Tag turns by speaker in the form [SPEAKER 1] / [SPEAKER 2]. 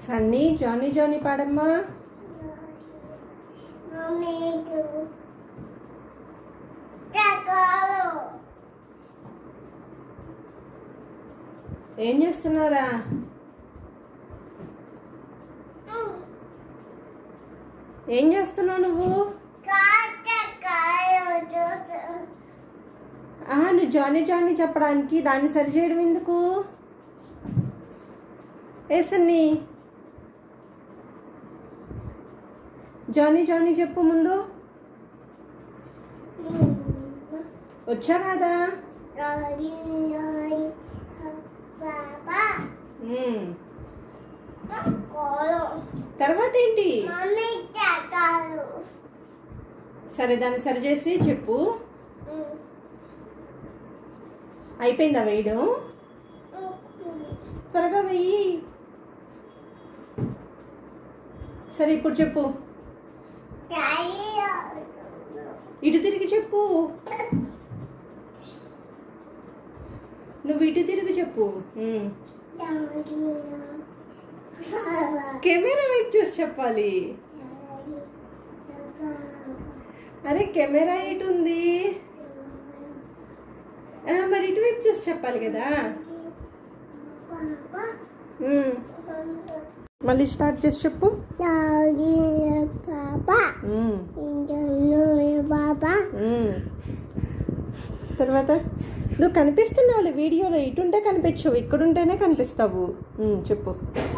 [SPEAKER 1] Sunny Johnny Johnny పాడమ్మా
[SPEAKER 2] Amigo. Cagalo.
[SPEAKER 1] ఏం చేస్తున్నారా ఏం చేస్తున్నావు నువ్వు
[SPEAKER 2] Cagalo.
[SPEAKER 1] ఆహా నువ్వు జానీ జానీ చెప్పడానికి దాన్ని సరి చేయడం ఎందుకు ఏ సన్నీ జానీ జానీ చెప్పు ముందు వచ్చా రాదా
[SPEAKER 2] Lori, lori. Papa.
[SPEAKER 1] ఉమ్.
[SPEAKER 2] Cagalo.
[SPEAKER 1] తర్వాత ఏంటి
[SPEAKER 2] Mami, cagalo.
[SPEAKER 1] సరే దాన్ని సరి చేసి చెప్పు అయిపోయిందా వేయడం త్వరగా వెయ్యి సరే ఇప్పుడు చెప్పు
[SPEAKER 2] Cagalo.
[SPEAKER 1] ఇటు తిరిగి చెప్పు నువ్వు ఇటు తిరిగి చెప్పు ఉమ్.
[SPEAKER 2] Lori, Papa.
[SPEAKER 1] కెమెరా వైపు చూసి చెప్పాలి అరే కెమెరా ఎటు ఉంది ఆ, మరి ఇటువైపు చూసి చెప్పాలి కదా
[SPEAKER 2] Papa.
[SPEAKER 1] ఉమ్. మళ్ళీ స్టార్ట్ చేసి చెప్పు
[SPEAKER 2] Lori, Papa.
[SPEAKER 1] ఉమ్.
[SPEAKER 2] Lori, Papa.
[SPEAKER 1] ఉమ్. తర్వాత నువ్వు కనిపిస్తున్నావులే వీడియోలో ఇటుంటే కనిపించవు ఇక్కడుంటేనే కనిపిస్తావు ఉమ్, చెప్పు